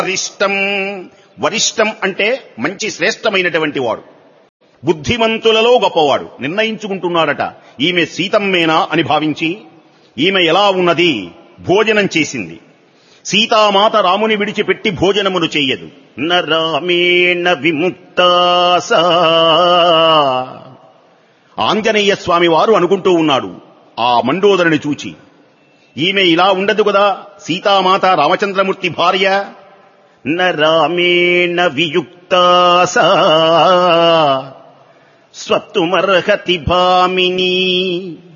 వరిష్టం వరిష్టం అంటే మంచి శ్రేష్టమైనటువంటి వాడు బుద్ధిమంతులలో గొప్పవాడు నిర్ణయించుకుంటున్నాడట ఈమె సీతమ్మేనా అని భావించి ఈమె ఎలా ఉన్నది భోజనం చేసింది సీతామాత రాముని విడిచిపెట్టి భోజనమును చెయ్యదు న రామేణ విముక్తాసా ఆంజనేయ స్వామి వారు అనుకుంటూ ఉన్నాడు ఆ మండోదరిని చూచి ఈమె ఇలా ఉండదు కదా సీతామాత రామచంద్రమూర్తి భార్య న రామేణ వియుక్తాసా స్వత్తుమర్హతి భామిని